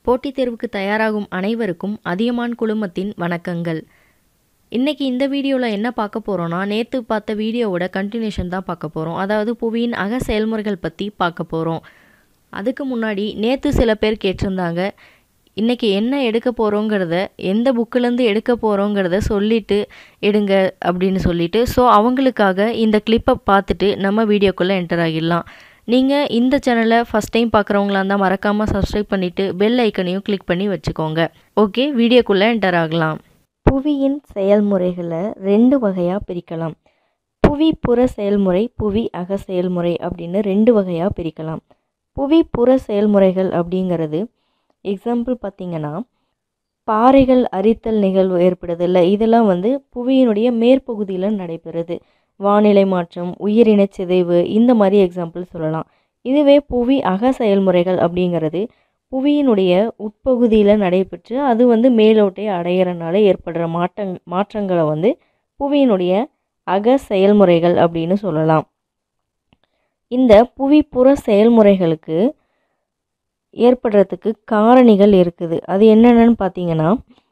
போட்டித் தேர்வுக்கு தயாராகும் அனைவருக்கும் அதியமான் குழுமத்தின் வணக்கங்கள் இன்னைக்கு இந்த வீடியோவில் என்ன பார்க்க போகிறோன்னா நேற்று பார்த்த வீடியோவோட கண்டினியூஷன் தான் பார்க்க போகிறோம் அதாவது புவியின் அக செயல்முறைகள் பற்றி பார்க்க போகிறோம் அதுக்கு முன்னாடி நேற்று சில பேர் கேட்டிருந்தாங்க இன்றைக்கி என்ன எடுக்க போகிறோங்கிறத எந்த புக்கிலேருந்து எடுக்க போகிறோங்கிறத சொல்லிட்டு எடுங்க அப்படின்னு சொல்லிட்டு ஸோ அவங்களுக்காக இந்த கிளிப்பை பார்த்துட்டு நம்ம வீடியோக்குள்ளே என்டர் ஆகிடலாம் நீங்கள் இந்த சேனலை ஃபஸ்ட் டைம் பார்க்குறவங்களா இருந்தால் மறக்காமல் சப்ஸ்கிரைப் பண்ணிவிட்டு பெல் ஐக்கனையும் கிளிக் பண்ணி வச்சுக்கோங்க ஓகே வீடியோக்குள்ளே என்டர் ஆகலாம் புவியின் செயல்முறைகளை ரெண்டு வகையாக பிரிக்கலாம் புவி புற செயல்முறை புவி அக செயல்முறை அப்படின்னு ரெண்டு வகையாக பிரிக்கலாம் புவி புற செயல்முறைகள் அப்படிங்கிறது எக்ஸாம்பிள் பார்த்திங்கன்னா பாறைகள் அரித்தல் நிகழ்வு ஏற்படுது இல்லை இதெல்லாம் வந்து புவியினுடைய மேற்பகுதியில் நடைபெறுது வானிலை மாற்றம் உயிரின சிதைவு இந்த மாதிரி எக்ஸாம்பிள் சொல்லலாம் இதுவே புவி அக செயல்முறைகள் அப்படிங்கிறது புவியினுடைய உட்பகுதியில் நடைபெற்று அது வந்து மேலோட்டை அடையிறனால ஏற்படுற மாற்றங் மாற்றங்களை வந்து புவியினுடைய அக செயல்முறைகள் அப்படின்னு சொல்லலாம் இந்த புவிப்புற செயல்முறைகளுக்கு ஏற்படுறதுக்கு காரணிகள் இருக்குது அது என்னென்னு பார்த்தீங்கன்னா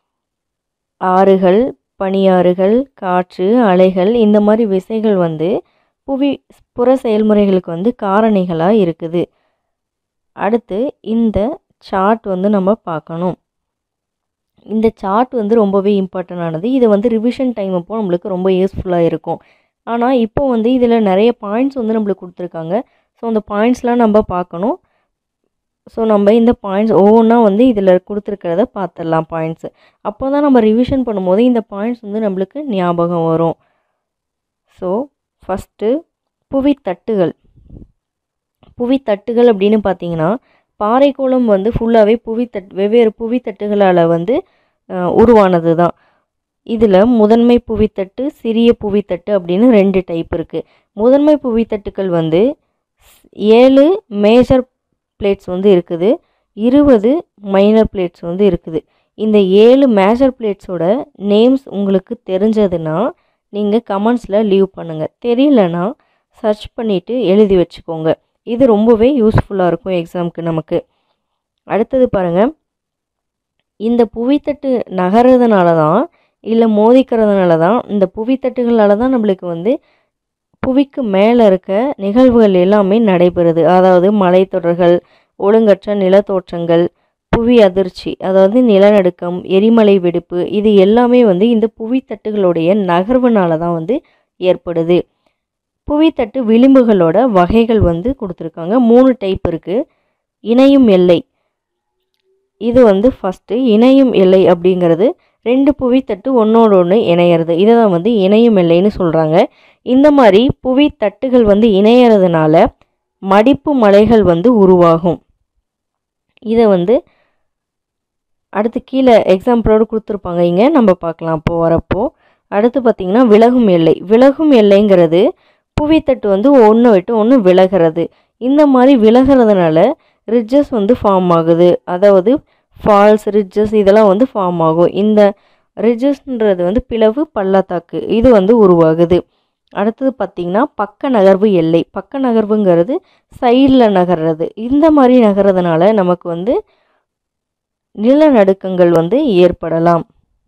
ஆறுகள் பனியாறுகள் காற்று அலைகள் இந்த மாதிரி விசைகள் வந்து புவி புற செயல்முறைகளுக்கு வந்து காரணிகளாக இருக்குது அடுத்து இந்த சார்ட் வந்து நம்ம பார்க்கணும் இந்த சார்ட் வந்து ரொம்பவே இம்பார்ட்டண்டானது இது வந்து ரிவிஷன் டைம் அப்போ நம்மளுக்கு ரொம்ப யூஸ்ஃபுல்லாக இருக்கும் ஆனால் இப்போ வந்து இதில் நிறைய பாயிண்ட்ஸ் வந்து நம்மளுக்கு கொடுத்துருக்காங்க ஸோ அந்த பாயிண்ட்ஸ்லாம் நம்ம பார்க்கணும் ஸோ நம்ம இந்த பாயிண்ட்ஸ் ஒவ்வொன்றா வந்து இதில் கொடுத்துருக்கிறத பார்த்துடலாம் பாயிண்ட்ஸு அப்போ தான் நம்ம ரிவிஷன் பண்ணும்போது இந்த பாயிண்ட்ஸ் வந்து நம்மளுக்கு ஞாபகம் வரும் ஸோ ஃபஸ்ட்டு புவித்தட்டுகள் புவித்தட்டுகள் அப்படின்னு பார்த்தீங்கன்னா பாறைக்கோளம் வந்து ஃபுல்லாகவே புவித்தட் வெவ்வேறு புவித்தட்டுகளால் வந்து உருவானது தான் இதில் முதன்மை புவித்தட்டு சிறிய புவித்தட்டு அப்படின்னு ரெண்டு டைப் இருக்குது முதன்மை புவித்தட்டுக்கள் வந்து ஏழு மேஜர் பிளேட்ஸ் வந்து இருக்குது இருபது மைனர் பிளேட்ஸ் வந்து இருக்குது இந்த ஏழு மேஜர் பிளேட்ஸோட நேம்ஸ் உங்களுக்கு தெரிஞ்சதுன்னா நீங்கள் கமெண்ட்ஸில் லீவ் பண்ணுங்கள் தெரியலனா சர்ச் பண்ணிவிட்டு எழுதி வச்சுக்கோங்க இது ரொம்பவே யூஸ்ஃபுல்லாக இருக்கும் எக்ஸாமுக்கு நமக்கு அடுத்தது பாருங்கள் இந்த புவித்தட்டு நகர்றதுனால தான் இல்லை மோதிக்கிறதுனால தான் இந்த புவித்தட்டுகளால் தான் நம்மளுக்கு வந்து புவிக்கு மேலே இருக்க நிகழ்வுகள் எல்லாமே நடைபெறுது அதாவது மலைத்தொடர்கள் ஒழுங்கற்ற நிலத்தோற்றங்கள் புவி அதிர்ச்சி அதாவது நிலநடுக்கம் எரிமலை வெடிப்பு இது எல்லாமே வந்து இந்த புவித்தட்டுகளுடைய நகர்வுனால தான் வந்து ஏற்படுது புவித்தட்டு விளிம்புகளோட வகைகள் வந்து கொடுத்துருக்காங்க மூணு டைப் இருக்குது இணையும் எல்லை இது வந்து ஃபஸ்ட்டு இணையும் எல்லை அப்படிங்கிறது ரெண்டு புவித்தட்டு ஒன்றோட ஒன்று இணையிறது இதை தான் வந்து இணையும் எல்லைன்னு சொல்கிறாங்க இந்த மாதிரி புவித்தட்டுகள் வந்து இணையறதுனால மடிப்பு மலைகள் வந்து உருவாகும் இதை வந்து அடுத்து கீழே எக்ஸாம்பிளோடு கொடுத்துருப்பாங்க இங்கே நம்ம பார்க்கலாம் அப்போ வரப்போ அடுத்து பார்த்திங்கன்னா விலகும் எல்லை விலகும் எல்லைங்கிறது புவித்தட்டு வந்து ஒன்று விட்டு ஒன்று விலகிறது இந்த மாதிரி விலகிறதுனால ரிட்ஜஸ் வந்து ஃபார்ம் ஆகுது அதாவது ஃபால்ஸ் ரிட்ஜஸ் இதெல்லாம் வந்து ஃபார்ம் ஆகும் இந்த ரிட்ஜஸ்ன்றது வந்து பிளவு பள்ளத்தாக்கு இது வந்து உருவாகுது அடுத்தது பார்த்திங்கன்னா பக்க நகர்வு எல்லை பக்க நகர்வுங்கிறது சைடில் நகர்றது இந்த மாதிரி நகர்றதுனால நமக்கு வந்து நிலநடுக்கங்கள் வந்து ஏற்படலாம்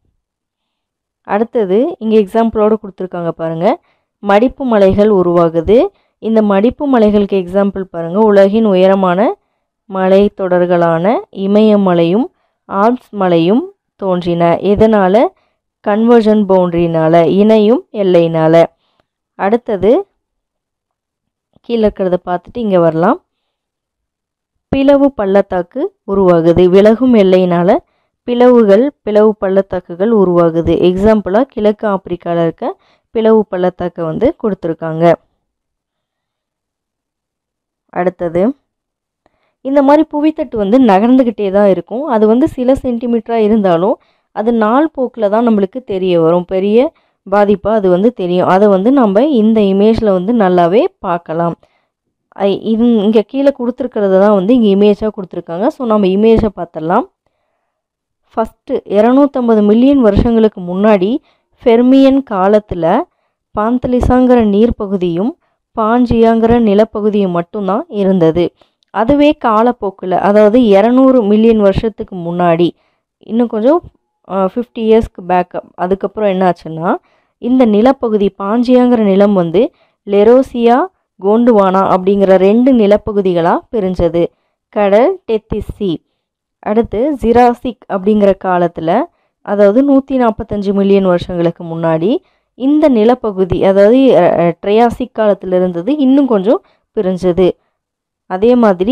அடுத்தது இங்கே எக்ஸாம்பிளோடு கொடுத்துருக்காங்க பாருங்கள் மடிப்பு மலைகள் உருவாகுது இந்த மடிப்பு மலைகளுக்கு எக்ஸாம்பிள் பாருங்கள் உலகின் உயரமான மலை தொடர்களான இமயமலையும் ஆல்ப்ஸ் மலையும் தோன்றின இதனால் கன்வர்ஜன் பவுண்ட்ரினால் இணையும் எல்லைனால் அடுத்தது கீழே இருக்கிறத பார்த்துட்டு இங்கே வரலாம் பிளவு பள்ளத்தாக்கு உருவாகுது விலகும் எல்லையினால் பிளவுகள் பிளவு பள்ளத்தாக்குகள் உருவாகுது எக்ஸாம்பிளாக கிழக்கு ஆப்பிரிக்காவில் இருக்க பிளவு பள்ளத்தாக்கை வந்து கொடுத்துருக்காங்க அடுத்தது இந்த மாதிரி புவித்தட்டு வந்து நகர்ந்துக்கிட்டே தான் இருக்கும் அது வந்து சில சென்டிமீட்டராக இருந்தாலும் அது நாள் போக்கில் தான் நம்மளுக்கு தெரிய வரும் பெரிய பாதிப்பாக அது வந்து தெரியும் அதை வந்து நம்ம இந்த இமேஜில் வந்து நல்லாவே பார்க்கலாம் இது இங்கே கீழே கொடுத்துருக்கிறது தான் வந்து இங்கே இமேஜாக கொடுத்துருக்காங்க ஸோ நம்ம இமேஜை பார்த்துடலாம் ஃபஸ்ட்டு இரநூத்தம்பது மில்லியன் வருஷங்களுக்கு முன்னாடி ஃபெர்மியன் காலத்தில் பாந்தலிசாங்கிற நீர்ப்பகுதியும் பாஞ்சியாங்கிற நிலப்பகுதியும் மட்டும்தான் இருந்தது அதுவே காலப்போக்கில் அதாவது இரநூறு மில்லியன் வருஷத்துக்கு முன்னாடி இன்னும் கொஞ்சம் ஃபிஃப்டி இயர்ஸ்க்கு பேக் அதுக்கப்புறம் என்னாச்சுன்னா இந்த நிலப்பகுதி பாஞ்சியாங்கிற நிலம் வந்து லெரோசியா கோண்டுவானா அப்படிங்கிற ரெண்டு நிலப்பகுதிகளாக பிரிஞ்சது கடல் டெத்திசி அடுத்து ஜிராசிக் அப்படிங்கிற காலத்தில் அதாவது நூற்றி நாற்பத்தஞ்சு மில்லியன் வருஷங்களுக்கு முன்னாடி இந்த நிலப்பகுதி அதாவது ட்ரையாசிக் காலத்தில் இருந்தது இன்னும் கொஞ்சம் பிரிஞ்சது அதே மாதிரி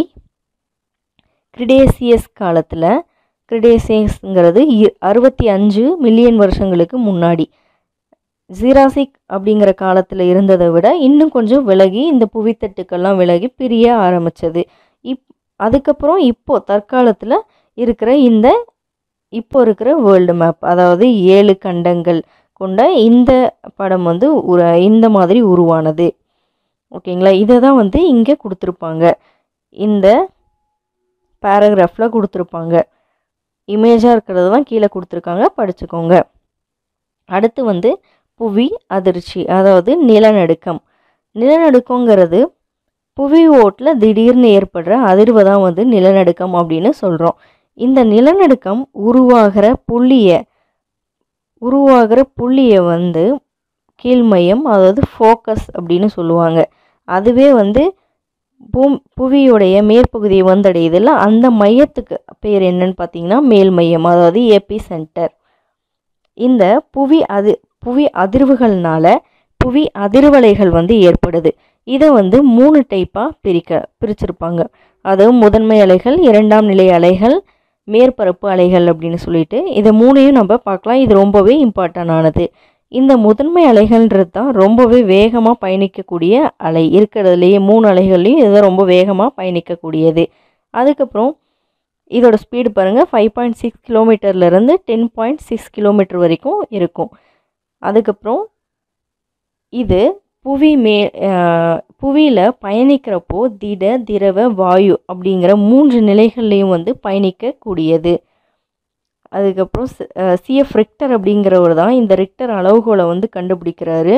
கிரிடேசியஸ் காலத்தில் கிரிடேசியஸ்ங்கிறது அறுபத்தி அஞ்சு மில்லியன் வருஷங்களுக்கு முன்னாடி ஜீராசிக் அப்படிங்கிற காலத்தில் இருந்ததை விட இன்னும் கொஞ்சம் விலகி இந்த புவித்தட்டுக்கெல்லாம் விலகி பிரிய ஆரம்பித்தது இப் அதுக்கப்புறம் இப்போது தற்காலத்தில் இருக்கிற இந்த இப்போ இருக்கிற வேர்ல்டு மேப் அதாவது ஏழு கண்டங்கள் கொண்ட இந்த படம் வந்து உர- இந்த மாதிரி உருவானது ஓகேங்களா இதை தான் வந்து இங்கே கொடுத்துருப்பாங்க இந்த பேராகிராஃபில் கொடுத்துருப்பாங்க இமேஜாக இருக்கிறது தான் கீழே கொடுத்துருக்காங்க படிச்சுக்கோங்க அடுத்து வந்து புவி அதிர்ச்சி அதாவது நிலநடுக்கம் நிலநடுக்கங்கிறது புவி ஓட்டில் திடீர்னு ஏற்படுற அதிர்வை தான் வந்து நிலநடுக்கம் அப்படின்னு சொல்கிறோம் இந்த நிலநடுக்கம் உருவாகிற புள்ளியை உருவாகிற புள்ளியை வந்து கீழ்மையம் அதாவது ஃபோக்கஸ் அப்படின்னு சொல்லுவாங்க அதுவே வந்து பூம் புவியுடைய மேற்பகுதியை வந்தடையுதுல்ல அந்த மையத்துக்கு பேர் என்னன்னு பார்த்தீங்கன்னா மேல் மையம் அதாவது ஏபி சென்டர் இந்த புவி அது புவி அதிர்வுகள்னால புவி அதிர்வலைகள் வந்து ஏற்படுது இதை வந்து மூணு டைப்பாக பிரிக்க பிரிச்சிருப்பாங்க அது முதன்மை அலைகள் இரண்டாம் நிலை அலைகள் மேற்பரப்பு அலைகள் அப்படின்னு சொல்லிட்டு இதை மூணையும் நம்ம பார்க்கலாம் இது ரொம்பவே இம்பார்ட்டன் ஆனது இந்த முதன்மை அலைகள்ன்றது தான் ரொம்பவே வேகமாக பயணிக்கக்கூடிய அலை இருக்கிறதுலையே மூணு அலைகள்லையும் இதுதான் ரொம்ப வேகமாக பயணிக்கக்கூடியது அதுக்கப்புறம் இதோட ஸ்பீடு பாருங்கள் ஃபைவ் பாயிண்ட் சிக்ஸ் கிலோமீட்டர்லேருந்து டென் பாயிண்ட் சிக்ஸ் கிலோமீட்டர் வரைக்கும் இருக்கும் அதுக்கப்புறம் இது புவி மே புவியில் பயணிக்கிறப்போ திட திரவ வாயு அப்படிங்கிற மூன்று நிலைகள்லையும் வந்து பயணிக்கக்கூடியது அதுக்கப்புறம் சிஎஃப் ரிக்டர் அப்படிங்கிறவர் தான் இந்த ரிக்டர் அளவுகோலை வந்து கண்டுபிடிக்கிறாரு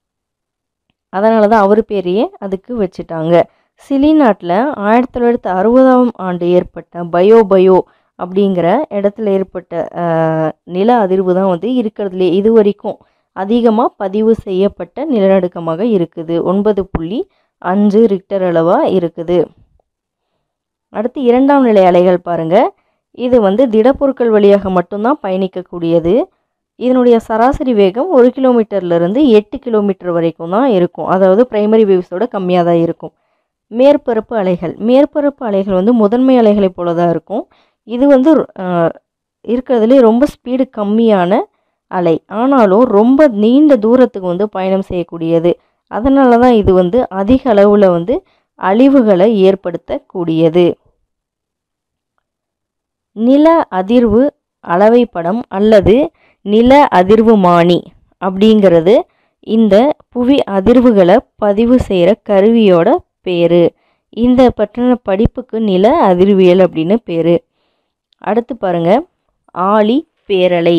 அதனால தான் அவர் பேரையே அதுக்கு வச்சுட்டாங்க சிலி நாட்டில் ஆயிரத்தி தொள்ளாயிரத்தி அறுபதாம் ஆண்டு ஏற்பட்ட பயோ பயோ அப்படிங்கிற இடத்துல ஏற்பட்ட அஹ், நில அதிர்வு தான் வந்து இருக்கிறதுலே இது வரைக்கும் அதிகமாக பதிவு செய்யப்பட்ட நிலநடுக்கமாக இருக்குது ஒன்பது புள்ளி அஞ்சு ரிக்டர் அளவாக இருக்குது அடுத்து இரண்டாம் நிலை அலைகள் பாருங்க இது வந்து திடப்பொருட்கள் வழியாக மட்டும்தான் பயணிக்கக்கூடியது இதனுடைய சராசரி வேகம் ஒரு கிலோமீட்டர்லேருந்து எட்டு கிலோமீட்டர் வரைக்கும் தான் இருக்கும் அதாவது பிரைமரி வேவ்ஸோட கம்மியாக தான் இருக்கும் மேற்பரப்பு அலைகள் மேற்பரப்பு அலைகள் வந்து முதன்மை அலைகளைப் போல தான் இருக்கும் இது வந்து அஹ், இருக்கிறதுலே ரொம்ப ஸ்பீடு கம்மியான அலை ஆனாலும் ரொம்ப நீண்ட தூரத்துக்கு வந்து பயணம் செய்யக்கூடியது அதனால தான் இது வந்து அதிக அளவில் வந்து அழிவுகளை ஏற்படுத்தக்கூடியது நில அதிர்வு அளவை படம் அல்லது நில அதிர்வுமானி அப்படிங்கிறது இந்த புவி அதிர்வுகளை பதிவு செய்கிற கருவியோட பேர் இந்த பற்றின படிப்புக்கு நில அதிர்வியல் அப்படின்னு பேர் அடுத்து பாருங்க ஆழி பேரலை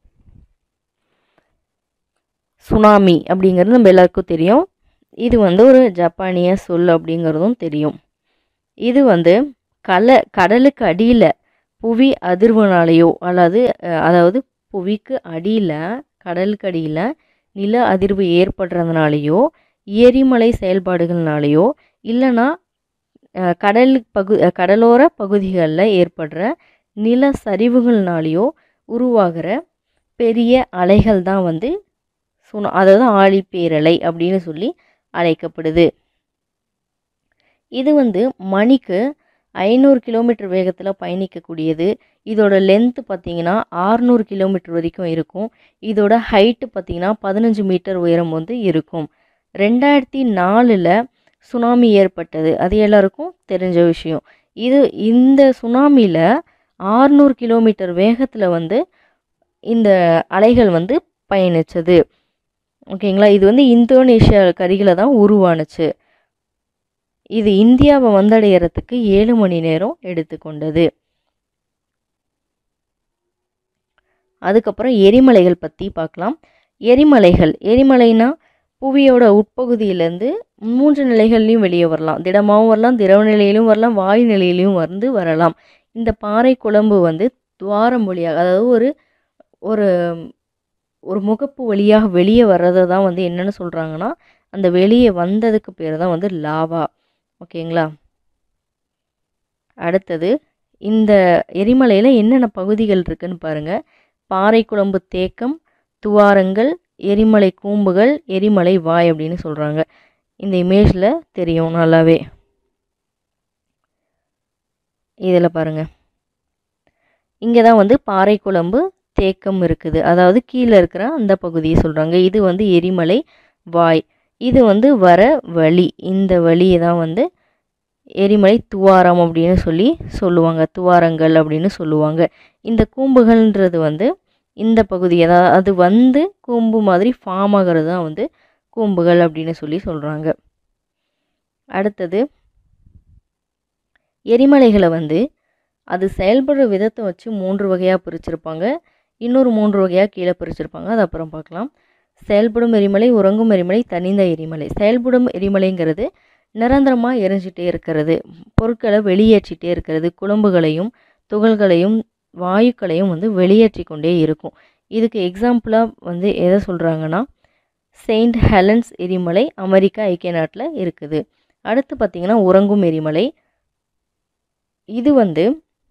சுனாமி அப்படிங்கிறது நம்ம எல்லாருக்கும் தெரியும் இது வந்து ஒரு ஜப்பானிய சொல் அப்படிங்கிறதும் தெரியும் இது வந்து கல கடலுக்கு அடியில் புவி அதிர்வுனாலேயோ அல்லது அஹ், அதாவது புவிக்கு அடியில் கடலுக்கு அடியில் நில அதிர்வு ஏற்படுறதுனாலையோ எரிமலை செயல்பாடுகள்னாலேயோ இல்லைன்னா அஹ், கடல் பகு அஹ், கடலோர பகுதிகளில் ஏற்படுற நில சரிவுகள்னாலேயோ உருவாகிற பெரிய அலைகள் தான் வந்து சுனா அதாவது ஆழிப்பேரலை அப்படின்னு சொல்லி அழைக்கப்படுது இது வந்து மணிக்கு ஐநூறு கிலோமீட்டர் வேகத்தில் பயணிக்கக்கூடியது இதோட லென்த்து பார்த்தீங்கன்னா ஆறுநூறு கிலோமீட்டர் வரைக்கும் இருக்கும் இதோட ஹைட்டு பார்த்தீங்கன்னா பதினஞ்சு மீட்டர் உயரம் வந்து இருக்கும் ரெண்டாயிரத்தி நாலில் சுனாமி ஏற்பட்டது அது எல்லாருக்கும் தெரிஞ்ச விஷயம் இது இந்த சுனாமியில் ஆறுநூறு கிலோமீட்டர் வேகத்தில் வந்து இந்த அலைகள் வந்து பயணிச்சது ஓகேங்களா இது வந்து இந்தோனேஷியா கரிகில் தான் உருவானுச்சு இது இந்தியாவை வந்தடையறதுக்கு ஏழு மணி நேரம் எடுத்துக்கொண்டது அதுக்கப்புறம் எரிமலைகள் பற்றி பார்க்கலாம் எரிமலைகள் எரிமலைனா புவியோட உட்பகுதியிலேருந்து மூன்று நிலைகள்லையும் வெளியே வரலாம் திடமாகவும் வரலாம் திரவ நிலையிலும் வரலாம் வாயு நிலையிலையும் வந்து வரலாம் இந்த பாறை குழம்பு வந்து துவாரம் வழியாக அதாவது ஒரு ஒரு ஒரு முகப்பு வழியாக வெளியே வர்றதை தான் வந்து என்னென்னு சொல்கிறாங்கன்னா அந்த வெளியே வந்ததுக்கு பேர் தான் வந்து லாவா ஓகேங்களா அடுத்தது இந்த எரிமலையில் என்னென்ன பகுதிகள் இருக்குன்னு பாருங்கள் பாறை குழம்பு தேக்கம் துவாரங்கள் எரிமலை கூம்புகள் எரிமலை வாய் அப்படின்னு சொல்கிறாங்க இந்த இமேஜில் தெரியும் நல்லாவே இதில் பாருங்கள் இங்கே தான் வந்து பாறை குழம்பு தேக்கம் இருக்குது அதாவது கீழே இருக்கிற அந்த பகுதியை சொல்கிறாங்க இது வந்து எரிமலை வாய் இது வந்து வர வழி இந்த வழியை தான் வந்து எரிமலை துவாரம் அப்படின்னு சொல்லி சொல்லுவாங்க துவாரங்கள் அப்படின்னு சொல்லுவாங்க இந்த கூம்புகள்ன்றது வந்து இந்த பகுதி அதாவது அது வந்து கூம்பு மாதிரி ஃபார்ம் ஆகிறது தான் வந்து கூம்புகள் அப்படின்னு சொல்லி சொல்கிறாங்க அடுத்தது எரிமலைகளை வந்து அது செயல்படுற விதத்தை வச்சு மூன்று வகையாக பிரிச்சிருப்பாங்க இன்னொரு மூன்று வகையாக கீழே பிரிச்சிருப்பாங்க அது அப்புறம் பார்க்கலாம் செயல்படும் எரிமலை உறங்கும் எரிமலை தனிந்த எரிமலை செயல்படும் எரிமலைங்கிறது நிரந்தரமாக எரிஞ்சிட்டே இருக்கிறது பொருட்களை வெளியேற்றிட்டே இருக்கிறது குழம்புகளையும் துகள்களையும் வாயுக்களையும் வந்து வெளியேற்றி கொண்டே இருக்கும் இதுக்கு எக்ஸாம்பிளாக வந்து எதை சொல்கிறாங்கன்னா செயின்ட் ஹெலன்ஸ் எரிமலை அமெரிக்கா ஐக்கிய நாட்டில் இருக்குது அடுத்து பார்த்திங்கன்னா உறங்கும் எரிமலை இது வந்து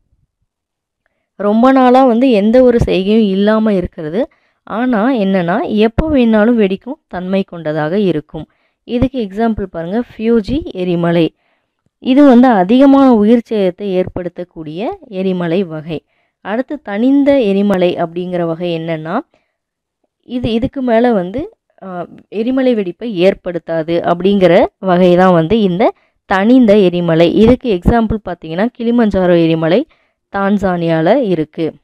ரொம்ப நாளாக வந்து எந்த ஒரு செய்கையும் இல்லாமல் இருக்கிறது ஆனால் என்னென்னா எப்போ வேணாலும் வெடிக்கும் தன்மை கொண்டதாக இருக்கும் இதுக்கு எக்ஸாம்பிள் பாருங்கள் ஃபியூஜி எரிமலை இது வந்து அதிகமான உயிர் சேதத்தை ஏற்படுத்தக்கூடிய எரிமலை வகை அடுத்து தனிந்த எரிமலை அப்படிங்கிற வகை என்னென்னா இது இதுக்கு மேலே வந்து எரிமலை வெடிப்பை ஏற்படுத்தாது அப்படிங்கிற வகை தான் வந்து இந்த தனிந்த எரிமலை இதுக்கு எக்ஸாம்பிள் பார்த்தீங்கன்னா கிளிமஞ்சாரோ எரிமலை தான்சானியாவில் இருக்குது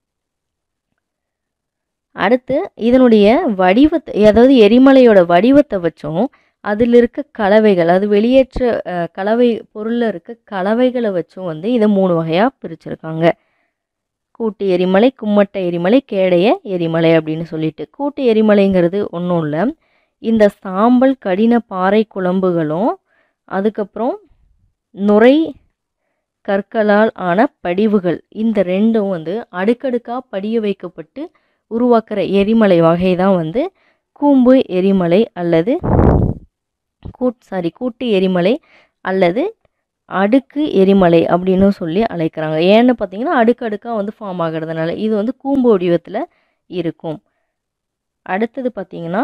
அடுத்து இதனுடைய வடிவத்தை அதாவது எரிமலையோட வடிவத்தை வச்சும் அதில் இருக்க கலவைகள் அது வெளியேற்ற கலவை பொருளில் இருக்க கலவைகளை வச்சும் வந்து இதை மூணு வகையாக பிரிச்சிருக்காங்க கூட்டு எரிமலை கும்மட்ட எரிமலை கேடைய எரிமலை அப்படின்னு சொல்லிட்டு கூட்டு எரிமலைங்கிறது ஒன்றும் இல்லை இந்த சாம்பல் கடின பாறை குழம்புகளும் அதுக்கப்புறம் நுரை கற்களால் ஆன படிவுகள் இந்த ரெண்டும் வந்து அடுக்கடுக்காக படிய வைக்கப்பட்டு உருவாக்குற எரிமலை வகை தான் வந்து கூம்பு எரிமலை அல்லது கூட் சாரி கூட்டு எரிமலை அல்லது அடுக்கு எரிமலை அப்படின்னு சொல்லி அழைக்கிறாங்க ஏன்னு பார்த்தீங்கன்னா அடுக்கடுக்காக வந்து ஃபார்ம் ஆகிறதுனால இது வந்து கூம்பு வடிவத்தில் இருக்கும் அடுத்தது பார்த்தீங்கன்னா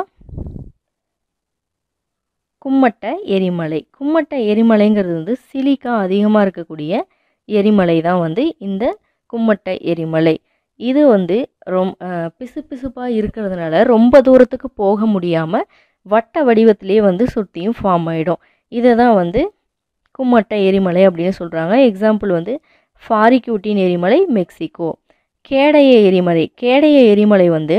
கும்மட்டை எரிமலை கும்மட்டை எரிமலைங்கிறது வந்து சிலிக்கா அதிகமாக இருக்கக்கூடிய எரிமலை தான் வந்து இந்த கும்மட்டை எரிமலை இது வந்து ரொம் பிசு பிசுப்பாக இருக்கிறதுனால ரொம்ப தூரத்துக்கு போக முடியாமல் வட்ட வடிவத்திலே வந்து சுற்றியும் ஃபார்ம் ஆகிடும் இதை தான் வந்து கும்மட்டை எரிமலை அப்படின்னு சொல்கிறாங்க எக்ஸாம்பிள் வந்து ஃபாரிக்யூட்டின் எரிமலை மெக்சிகோ கேடைய எரிமலை கேடைய எரிமலை வந்து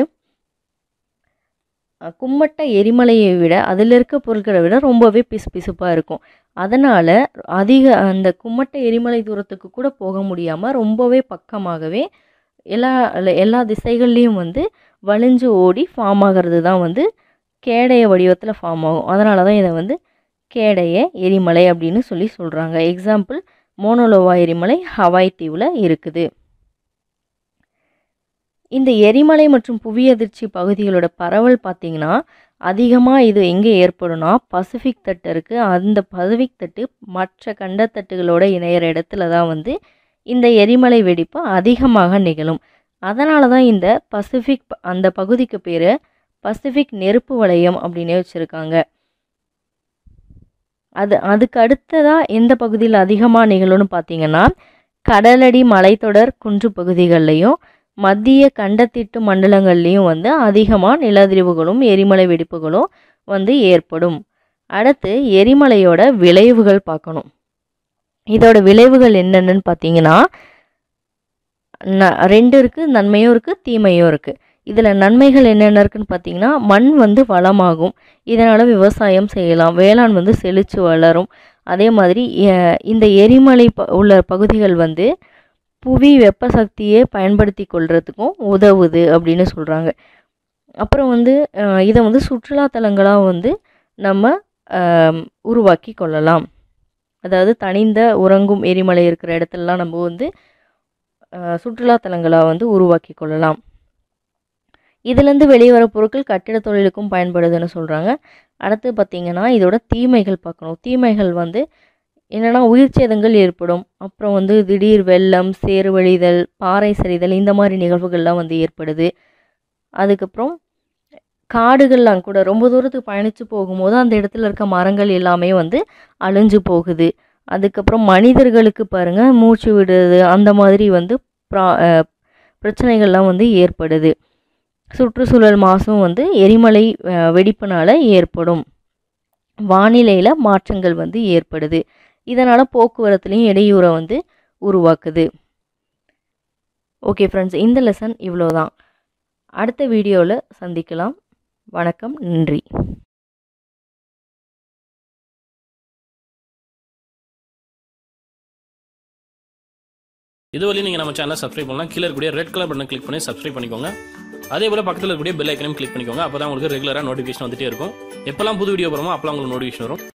கும்மட்டை எரிமலையை விட அதில் இருக்க பொருட்களை விட ரொம்பவே பிசு பிசுப்பாக இருக்கும் அதனால் அதிக அந்த கும்மட்டை எரிமலை தூரத்துக்கு கூட போக முடியாமல் ரொம்பவே பக்கமாகவே எல்லா எல்லா திசைகள்லேயும் வந்து வலிஞ்சு ஓடி ஃபார்ம் ஆகிறது தான் வந்து கேடைய வடிவத்தில் ஃபார்ம் ஆகும் அதனால தான் இதை வந்து கேடைய எரிமலை அப்படின்னு சொல்லி சொல்கிறாங்க எக்ஸாம்பிள் மோனோலோவா எரிமலை ஹவாய் தீவில் இருக்குது இந்த எரிமலை மற்றும் புவி அதிர்ச்சி பகுதிகளோட பரவல் பார்த்திங்கன்னா அதிகமாக இது எங்கே ஏற்படும்னா பசிபிக் தட்டு இருக்குது அந்த பசிபிக் தட்டு மற்ற கண்டத்தட்டுகளோட இணையிற இடத்துல தான் வந்து இந்த எரிமலை வெடிப்பு அதிகமாக நிகழும் அதனால தான் இந்த பசிபிக் அந்த பகுதிக்கு பேர் பசிபிக் நெருப்பு வளையம் அப்படின்னு வச்சுருக்காங்க அது அதுக்கு அடுத்ததாக எந்த பகுதியில் அதிகமாக நிகழும்னு பார்த்தீங்கன்னா கடலடி மலைத்தொடர் குன்று பகுதிகள்லையும் மத்திய கண்டத்திட்டு மண்டலங்கள்லேயும் வந்து அதிகமாக நிலதிரிவுகளும் எரிமலை வெடிப்புகளும் வந்து ஏற்படும் அடுத்து எரிமலையோட விளைவுகள் பார்க்கணும் இதோட விளைவுகள் என்னென்னு பார்த்தீங்கன்னா ந ரெண்டு இருக்குது நன்மையும் இருக்குது தீமையும் இருக்குது இதில் நன்மைகள் என்னென்ன இருக்குன்னு பார்த்தீங்கன்னா மண் வந்து வளமாகும் இதனால் விவசாயம் செய்யலாம் வேளாண் வந்து செழித்து வளரும் அதே மாதிரி இந்த எரிமலை ப உள்ள பகுதிகள் வந்து புவி வெப்ப சக்தியை பயன்படுத்தி கொள்றதுக்கும் உதவுது அப்படின்னு சொல்கிறாங்க அப்புறம் வந்து அஹ், இதை வந்து சுற்றுலாத்தலங்களாக வந்து நம்ம ஆம், உருவாக்கி கொள்ளலாம் அதாவது தனிந்த உறங்கும் எரிமலை இருக்கிற இடத்துலலாம் நம்ம வந்து அஹ், சுற்றுலாத்தலங்களாக வந்து உருவாக்கி கொள்ளலாம் இதுலேருந்து வெளியே வர பொருட்கள் கட்டிட தொழிலுக்கும் பயன்படுதுன்னு சொல்கிறாங்க அடுத்து பார்த்திங்கன்னா இதோட தீமைகள் பார்க்கணும் தீமைகள் வந்து என்னென்னா உயிர் சேதங்கள் ஏற்படும் அப்புறம் வந்து திடீர் வெள்ளம் சேறு வழிதல் பாறை சரிதல் இந்த மாதிரி நிகழ்வுகள்லாம் வந்து ஏற்படுது அதுக்கப்புறம் காடுகள்லாம் கூட ரொம்ப தூரத்துக்கு பயணித்து போகும்போது அந்த இடத்துல இருக்க மரங்கள் எல்லாமே வந்து அழிஞ்சு போகுது அதுக்கப்புறம் மனிதர்களுக்கு பாருங்கள் மூச்சு விடுறது அந்த மாதிரி வந்து ப்ரா அஹ் பிரச்சனைகள்லாம் வந்து ஏற்படுது சுற்றுச்சூழல் மாசும் வந்து எரிமலை அஹ், வெடிப்புனால ஏற்படும் வானிலையில் மாற்றங்கள் வந்து ஏற்படுது இதனால் போக்குவரத்துலேயும் இடையூறை வந்து உருவாக்குது ஓகே ஃப்ரெண்ட்ஸ் இந்த லெசன் இவ்வளோ தான் அடுத்த வீடியோவில் சந்திக்கலாம் வணக்கம் நன்றி இதுவரை நீங்கள் நம்ம சேனலை சப்ஸ்கிரைப் பண்ணலாம் கீழே இருக்கக்கூடிய ரெட் கலர் பட்டன் கிளிக் பண்ணி சப்ஸ்கிரைப் பண்ணிக்கோங்க அதே போல் பக்கத்தில் இருக்கக்கூடிய பெல் ஐக்கனையும் கிளிக் பண்ணிக்கோங்க அப்போ தான் உங்களுக்கு ரெகுலராக நோட்டிஃபிகேஷன் வந்துட்டே இருக்கும் எப்போல்லாம் புது வீடியோ போகிறோமோ அப்போல்லாம் உங்களுக்கு நோட்டிஃபிகேஷன் வரும்